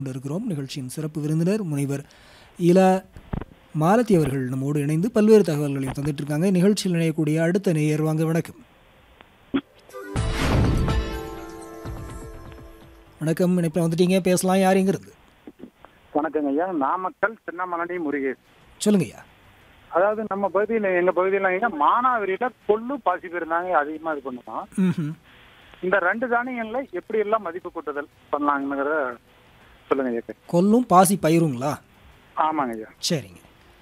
இருக்கிறோம் நிகழ்ச்சியின் சிறப்பு விருந்தினர் முனைவர் இலா மாலதி அவர்கள் நம்மோடு இணைந்து பல்வேறு தகவல்களையும் தந்துட்டு இருக்காங்க நிகழ்ச்சியில் இணையக்கூடிய அடுத்த நேயர் வாங்க வணக்கம் வணக்கம் இணைப்பில் வந்துட்டீங்க பேசலாம் யாருங்கிறது வணக்கங்க ஐயா நாமக்கல் சின்னமலனி முருகேஷ் சொல்லுங்க ஐயா அதாவது நம்ம பகுதியில் எங்க பகுதியில் ஐயா மானாவரியில கொள்ளு பாசி பெருந்தாங்க அதிகமா இது பண்ணுவோம் ம்ஹும். இந்த ரெண்டு தானியங்கள்ல எப்படி எல்லாம் மதிப்பு கூட்டுதல் பண்ணலாங்கிறத சொல்லுங்க ஐயா கொல்லும் பாசி பயிருங்களா ஆமாங்க ஐயா சரிங்க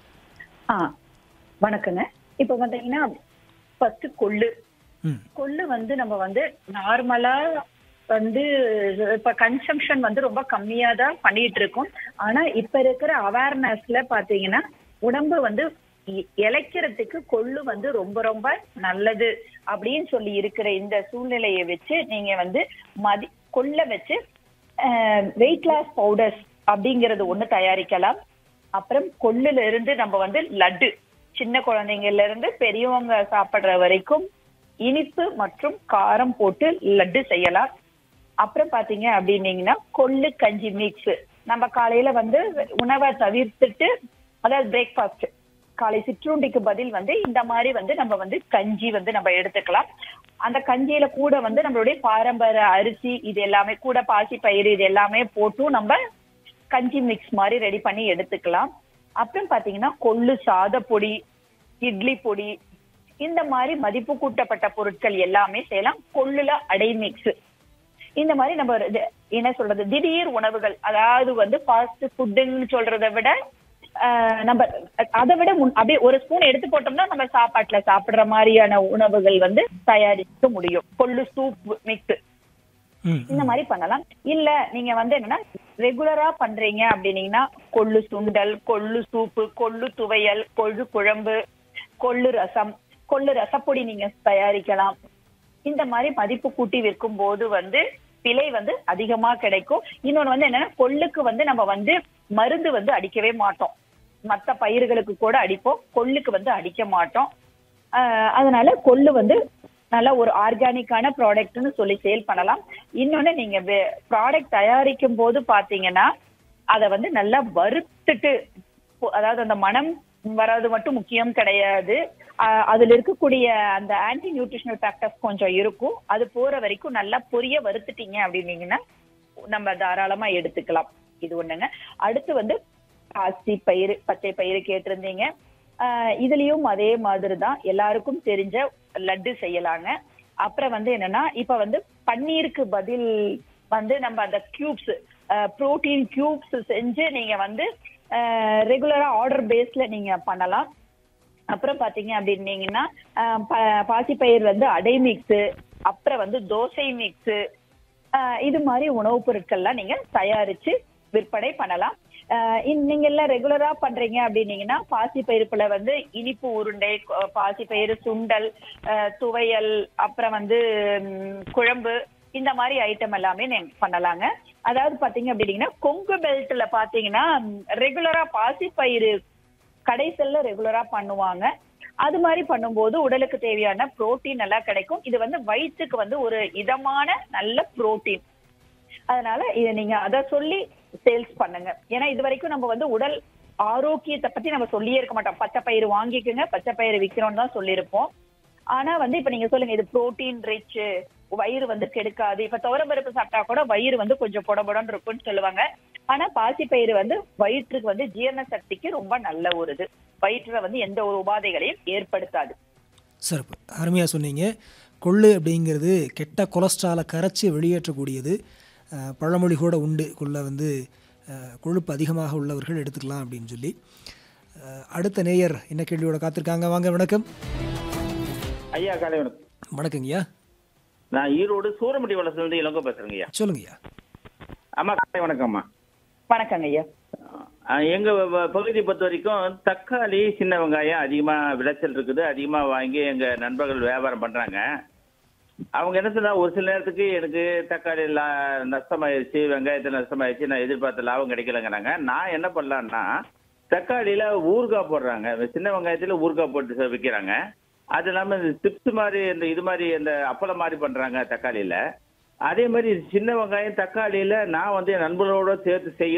ஆ வணக்கங்க இப்போ பார்த்தீங்கன்னா ஃபர்ஸ்ட் கொள்ளு ம் கொள்ளு வந்து நம்ம வந்து நார்மலா வந்து இப்ப கன்சம்ஷன் வந்து ரொம்ப கம்மியா தான் பண்ணிட்டு இருக்கோம் ஆனா இப்ப இருக்கிற அவேர்னஸ்ல பாத்தீங்கன்னா உடம்பு வந்து இ- இளைக்கிறதுக்கு கொள்ளு வந்து ரொம்ப ரொம்ப நல்லது அப்படின்னு சொல்லி இருக்கிற இந்த சூழ்நிலையை வச்சு நீங்க வந்து மதி கொள்ள வச்சு வெயிட் லாஸ் பவுடர்ஸ் அப்படிங்கறது ஒண்ணு தயாரிக்கலாம் அப்புறம் கொள்ளுல இருந்து நம்ம வந்து லட்டு சின்ன குழந்தைங்கள்ல இருந்து பெரியவங்க சாப்பிடுற வரைக்கும் இனிப்பு மற்றும் காரம் போட்டு லட்டு செய்யலாம் அப்புறம் பாத்தீங்க அப்படின்னீங்கன்னா கொள்ளு கஞ்சி மிக்ஸ் நம்ம காலையில வந்து உணவை தவிர்த்துட்டு அதாவது பிரேக்ஃபாஸ்ட் காலை சிற்றுண்டிக்கு பதில் வந்து இந்த மாதிரி வந்து நம்ம வந்து கஞ்சி வந்து நம்ம எடுத்துக்கலாம் அந்த கஞ்சியில கூட வந்து நம்மளுடைய பாரம்பரிய அரிசி இது எல்லாமே கூட பாசி பயிறு இது எல்லாமே போட்டும் நம்ம கஞ்சி மிக்ஸ் மாதிரி ரெடி பண்ணி எடுத்துக்கலாம் அப்புறம் பாத்தீங்கன்னா கொள்ளு சாத பொடி இட்லி பொடி இந்த மாதிரி மதிப்பு கூட்டப்பட்ட பொருட்கள் எல்லாமே செய்யலாம் கொள்ளுல அடை மிக்ஸ் இந்த மாதிரி நம்ம ஒரு இது- என்ன சொல்றது திடீர் உணவுகள் அதாவது வந்து ஃபாஸ்ட் ஃபுட்டுன்னு சொல்றதை விட ஆஹ், நம்ம அதை விட முன் அப்படியே ஒரு ஸ்பூன் எடுத்து போட்டோம்னா நம்ம சாப்பாட்டுல சாப்பிடுற மாதிரியான உணவுகள் வந்து தயாரிக்க முடியும் கொள்ளு சூப் மிக்ஸ் ம் இந்த மாதிரி பண்ணலாம் இல்ல நீங்க வந்து என்னன்னா ரெகுலரா பண்றீங்க அப்படின்னீங்கன்னா கொள்ளு சுண்டல் கொள்ளு சூப்பு கொள்ளு துவையல் கொள்ளு குழம்பு கொள்ளு ரசம் கொள்ளு ரசப்பொடி நீங்க தயாரிக்கலாம் இந்த மாதிரி மதிப்பு கூட்டி விற்கும் போது வந்து விலை வந்து அதிகமா கிடைக்கும் இன்னொன்னு வந்து என்னன்னா கொள்ளுக்கு வந்து நம்ம வந்து மருந்து வந்து அடிக்கவே மாட்டோம் மத்த பயிர்களுக்கு கூட அடிப்போம் கொள்ளுக்கு வந்து அடிக்க மாட்டோம் ஆஹ் அதனால கொள்ளு வந்து நல்ல ஒரு ஆர்கானிக்கான ப்ராடக்ட்னு சொல்லி சேல் பண்ணலாம் இன்னொன்னு நீங்க ப்ராடக்ட் தயாரிக்கும் போது பாத்தீங்கன்னா அதை வந்து நல்லா வறுத்துட்டு பொ- அதாவது அந்த மனம் வராது மட்டும் முக்கியம் கிடையாது ஆஹ் அதுல இருக்கக்கூடிய அந்த ஆன்டி நியூட்ரிஷனல் ஃபேக்டர்ஸ் கொஞ்சம் இருக்கும் அது போற வரைக்கும் நல்லா பொரிய வறுத்துட்டீங்க அப்படின்னீங்கன்னா நம்ம தாராளமா எடுத்துக்கலாம் இது ஒண்ணுங்க அடுத்து வந்து பாசி பயிறு பச்சை பயிறு கேட்டிருந்தீங்க ஆஹ் இதுலயும் அதே மாதிரி தான் எல்லாருக்கும் தெரிஞ்ச லட்டு செய்யலாங்க அப்புறம் வந்து என்னன்னா இப்ப வந்து பன்னீருக்கு பதில் வந்து நம்ம அந்த கியூப்ஸ் புரோட்டீன் கியூப்ஸ் செஞ்சு நீங்க வந்து ரெகுலரா ஆர்டர் பேஸ்ல நீங்க பண்ணலாம் அப்புறம் பாத்தீங்க அப்படின்னீங்கன்னா ஆஹ் ப- பாசிப்பயிர் வந்து அடை மிக்ஸ் அப்புறம் வந்து தோசை மிக்ஸ் இது மாதிரி உணவுப் பொருட்கள்லாம் நீங்க தயாரிச்சு விற்பனை பண்ணலாம் ஆஹ் இன்- நீங்க எல்லாம் ரெகுலரா பண்றீங்க அப்படின்னீங்கன்னா பாசி பயிர்ப்புல வந்து இனிப்பு உருண்டை கொ- பாசிப்பயிறு சுண்டல் ஆஹ் துவையல் அப்புறம் வந்து ம், குழம்பு இந்த மாதிரி ஐட்டம் எல்லாமே நீங்க பண்ணலாங்க அதாவது பாத்தீங்க அப்படின்னீங்கன்னா கொங்கு பெல்ட்ல பாத்தீங்கன்னா ரெகுலரா பாசிப்பயிறு கடைசல்ல ரெகுலரா பண்ணுவாங்க அது மாதிரி பண்ணும்போது உடலுக்கு தேவையான புரோட்டீன் நல்லா கிடைக்கும் இது வந்து வயிற்றுக்கு வந்து ஒரு இதமான நல்ல புரோட்டீன் அதனால இதை நீங்க அத சொல்லி சேல்ஸ் பண்ணுங்க ஏன்னா இது வரைக்கும் நம்ம வந்து உடல் ஆரோக்கியத்தை பத்தி நம்ம சொல்லியே இருக்க மாட்டோம் பச்சை பயிறு வாங்கிக்கோங்க பச்சை பயிறு விக்கிறோம்னு தான் சொல்லியிருப்போம் ஆனா வந்து இப்ப நீங்க சொல்லுங்க இது புரோட்டீன் ரிச் வயிறு வந்து கெடுக்காது இப்ப துவரம்பருப்பு சாப்பிட்டா கூட வயிறு வந்து கொஞ்சம் புடபுடன்னு இருக்கும்னு சொல்லுவாங்க ஆனா பாசிப்பயிறு வந்து வயிற்றுக்கு வந்து ஜீரண சக்திக்கு ரொம்ப நல்ல ஒரு இது வயிற்றுல வந்து எந்த ஒரு உபாதைகளையும் ஏற்படுத்தாது சிறப்பு அருமையாக சொன்னீங்க கொள்ளு அப்படிங்கிறது கெட்ட கொலஸ்ட்ராலை கரைச்சி வெளியேற்றக்கூடியது அஹ், பழமொழி கூட உண்டு கொள்ளை வந்து அஹ், கொழுப்பு அதிகமாக உள்ளவர்கள் எடுத்துக்கலாம் அப்படின்னு சொல்லி அஹ், அடுத்த நேயர் என்ன கேள்வியோட காத்திருக்காங்க வாங்க வணக்கம் ஐயா காலை வணக்கம் வணக்கங்கய்யா நான் ஈரோடு சூரமட்டி வளர்ச்சிலிருந்து இளங்கோ பேசுறேங்க ஐயா சொல்லுங்கய்யா அம்மா காலை வணக்கம்மா வணக்கங்க ஐயா அஹ் எங்க வ- பகுதியை பொறுத்த வரைக்கும் தக்காளி சின்ன வெங்காயம் அதிகமா விளைச்சல் இருக்குது அதிகமா வாங்கி எங்க நண்பர்கள் வியாபாரம் பண்றாங்க அவங்க என்ன சொன்னா ஒரு சில நேரத்துக்கு எனக்கு தக்காளி லா- நஷ்டமாயிருச்சு வெங்காயத்தில் நஷ்டமாயிருச்சு நான் எதிர்பார்த்த லாபம் கிடைக்கலங்கிறாங்க நான் என்ன பண்ணலான்னா தக்காளியில ஊறுகாய் போடுறாங்க சின்ன வெங்காயத்துல ஊறுகாய் போட்டு ச- விற்கிறாங்க அது இல்லாம இந்த சிப்ஸ் மாதிரி இந்த இது மாதிரி இந்த அப்பளம் மாதிரி பண்றாங்க தக்காளியில அதே மாதிரி சின்ன வெங்காயம் தக்காளியில நான் வந்து என் நண்பர்களோட சேர்த்து செய்ய